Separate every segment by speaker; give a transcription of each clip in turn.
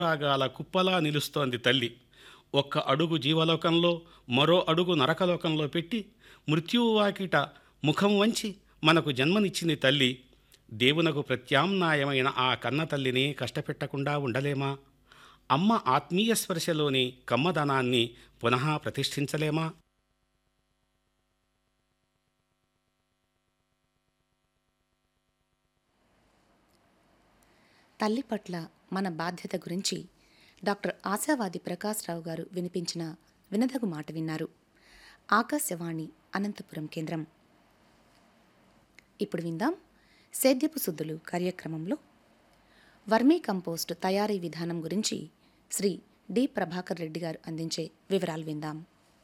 Speaker 1: రాగాల కుప్పలా నిలుస్తోంది తల్లి ఒక్క అడుగు జీవలోకంలో మరో అడుగు నరకలోకంలో పెట్టి మృత్యువు వాకిట ముఖం వంచి మనకు జన్మనిచ్చింది తల్లి దేవునకు ప్రత్యామ్నాయమైన ఆ కన్న తల్లిని కష్టపెట్టకుండా ఉండలేమా అమ్మ ఆత్మీయ స్పర్శలోని కమ్మదనాన్ని పునః ప్రతిష్ఠించలేమా
Speaker 2: తల్లి పట్ల మన బాధ్యత గురించి డాక్టర్ ఆశావాది ప్రకాష్ రావు గారు వినిపించిన వినదగు మాట విన్నారు ఆకాశవాణి అనంతపురం కేంద్రం ఇప్పుడు విందాం సేద్యపు సుద్దులు కార్యక్రమంలో వర్మీ కంపోస్ట్ తయారీ విధానం గురించి శ్రీ డి ప్రభాకర్ రెడ్డి గారు అందించే వివరాలు విందాం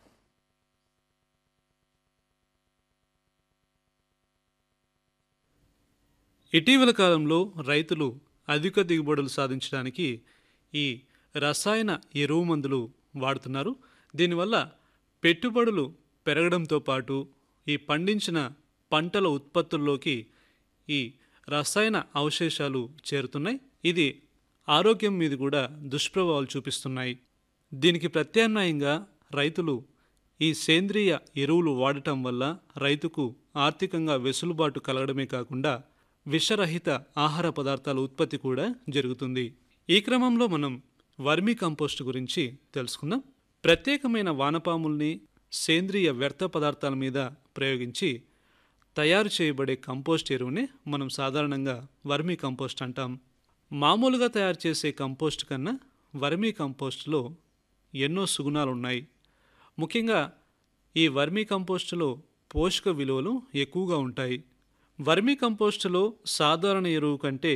Speaker 3: ఇటీవల కాలంలో రైతులు అధిక దిగుబడులు సాధించడానికి ఈ రసాయన ఎరువు మందులు వాడుతున్నారు దీనివల్ల పెట్టుబడులు పెరగడంతో పాటు ఈ పండించిన పంటల ఉత్పత్తుల్లోకి ఈ రసాయన అవశేషాలు చేరుతున్నాయి ఇది ఆరోగ్యం మీద కూడా దుష్ప్రభావాలు చూపిస్తున్నాయి దీనికి ప్రత్యామ్నాయంగా రైతులు ఈ సేంద్రియ ఎరువులు వాడటం వల్ల రైతుకు ఆర్థికంగా వెసులుబాటు కలగడమే కాకుండా విషరహిత ఆహార పదార్థాల ఉత్పత్తి కూడా జరుగుతుంది ఈ క్రమంలో మనం వర్మీ కంపోస్ట్ గురించి తెలుసుకుందాం ప్రత్యేకమైన వానపాముల్ని సేంద్రియ వ్యర్థ పదార్థాల మీద ప్రయోగించి తయారు చేయబడే కంపోస్ట్ ఎరువునే మనం సాధారణంగా వర్మీ కంపోస్ట్ అంటాం మామూలుగా తయారు చేసే కంపోస్ట్ కన్నా వర్మీ కంపోస్ట్లో ఎన్నో సుగుణాలు ఉన్నాయి ముఖ్యంగా ఈ వర్మీ కంపోస్టులో పోషక విలువలు ఎక్కువగా ఉంటాయి వర్మీ కంపోస్టులో సాధారణ ఎరువు కంటే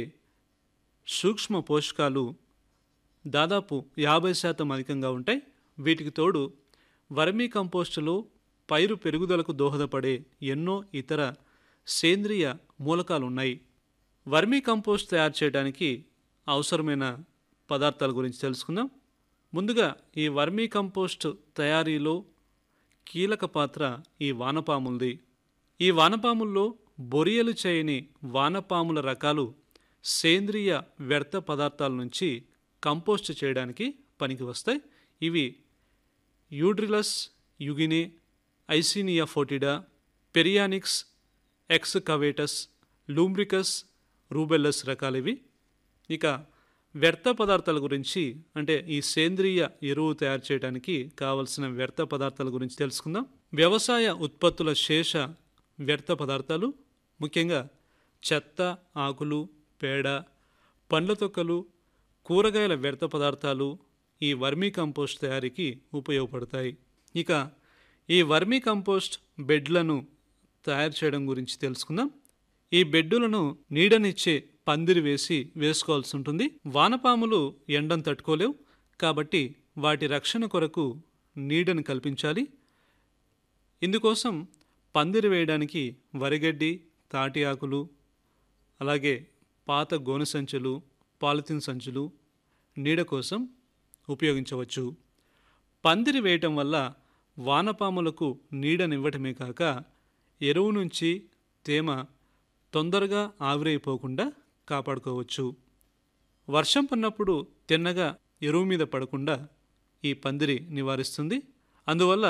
Speaker 3: సూక్ష్మ పోషకాలు దాదాపు యాభై శాతం అధికంగా ఉంటాయి వీటికి తోడు వర్మీ కంపోస్టులో పైరు పెరుగుదలకు దోహదపడే ఎన్నో ఇతర సేంద్రియ మూలకాలు ఉన్నాయి వర్మీ కంపోస్ట్ తయారు చేయడానికి అవసరమైన పదార్థాల గురించి తెలుసుకుందాం ముందుగా ఈ వర్మీ కంపోస్ట్ తయారీలో కీలక పాత్ర ఈ వానపాములది ఈ వానపాముల్లో బొరియలు చేయని వానపాముల రకాలు సేంద్రియ వ్యర్థ పదార్థాల నుంచి కంపోస్ట్ చేయడానికి పనికి వస్తాయి ఇవి యూడ్రిలస్ యుగినే ఐసీనియా ఫోటిడా పెరియానిక్స్ ఎక్స్ కవేటస్ లూంబ్రికస్ రూబెల్లస్ రకాలు ఇవి ఇక వ్యర్థ పదార్థాల గురించి అంటే ఈ సేంద్రియ ఎరువు తయారు చేయడానికి కావలసిన వ్యర్థ పదార్థాల గురించి తెలుసుకుందాం వ్యవసాయ ఉత్పత్తుల శేష వ్యర్థ పదార్థాలు ముఖ్యంగా చెత్త ఆకులు పేడ పండ్ల తొక్కలు కూరగాయల వ్యర్థ పదార్థాలు ఈ వర్మీ కంపోస్ట్ తయారీకి ఉపయోగపడతాయి ఇక ఈ వర్మీ కంపోస్ట్ బెడ్లను తయారు చేయడం గురించి తెలుసుకుందాం ఈ బెడ్డులను నీడనిచ్చే పందిరి వేసి వేసుకోవాల్సి ఉంటుంది వానపాములు ఎండను తట్టుకోలేవు కాబట్టి వాటి రక్షణ కొరకు నీడను కల్పించాలి ఇందుకోసం పందిరి వేయడానికి వరిగడ్డి తాటి ఆకులు అలాగే పాత గోనె సంచులు పాలిథిన్ సంచులు నీడ కోసం ఉపయోగించవచ్చు పందిరి వేయటం వల్ల వానపాములకు నీడనివ్వటమే కాక ఎరువు నుంచి తేమ తొందరగా ఆవిరైపోకుండా కాపాడుకోవచ్చు వర్షం పడినప్పుడు తిన్నగా ఎరువు మీద పడకుండా ఈ పందిరి నివారిస్తుంది అందువల్ల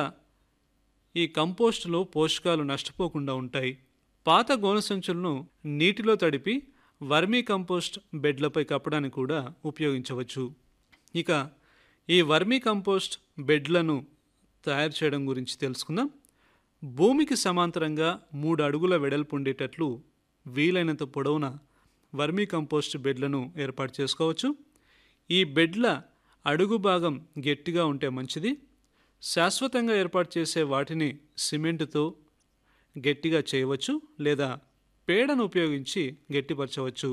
Speaker 3: ఈ కంపోస్టులో పోషకాలు నష్టపోకుండా ఉంటాయి పాత గోనె సంచులను నీటిలో తడిపి వర్మీ కంపోస్ట్ బెడ్లపై కప్పడానికి కూడా ఉపయోగించవచ్చు ఇక ఈ వర్మీ కంపోస్ట్ బెడ్లను తయారు చేయడం గురించి తెలుసుకుందాం భూమికి సమాంతరంగా మూడు అడుగుల వెడల్పు ఉండేటట్లు వీలైనంత పొడవున వర్మీ కంపోస్ట్ బెడ్లను ఏర్పాటు చేసుకోవచ్చు ఈ బెడ్ల అడుగు భాగం గట్టిగా ఉంటే మంచిది శాశ్వతంగా ఏర్పాటు చేసే వాటిని సిమెంటుతో గట్టిగా చేయవచ్చు లేదా పేడను ఉపయోగించి గట్టిపరచవచ్చు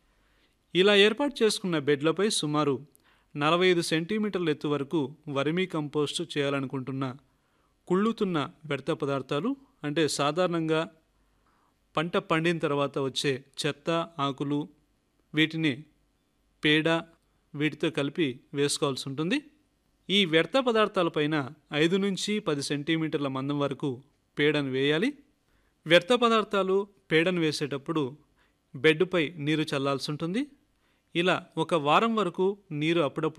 Speaker 3: ఇలా ఏర్పాటు చేసుకున్న బెడ్లపై సుమారు నలభై ఐదు సెంటీమీటర్ల ఎత్తు వరకు వర్మీ కంపోస్ట్ చేయాలనుకుంటున్న కుళ్ళుతున్న వ్యర్థ పదార్థాలు అంటే సాధారణంగా పంట పండిన తర్వాత వచ్చే చెత్త ఆకులు వీటిని పేడ వీటితో కలిపి వేసుకోవాల్సి ఉంటుంది ఈ వ్యర్థ పదార్థాలపైన ఐదు నుంచి పది సెంటీమీటర్ల మందం వరకు పేడను వేయాలి వ్యర్థ పదార్థాలు పేడను వేసేటప్పుడు బెడ్పై నీరు చల్లాల్సి ఉంటుంది ఇలా ఒక వారం వరకు నీరు అప్పుడప్పుడు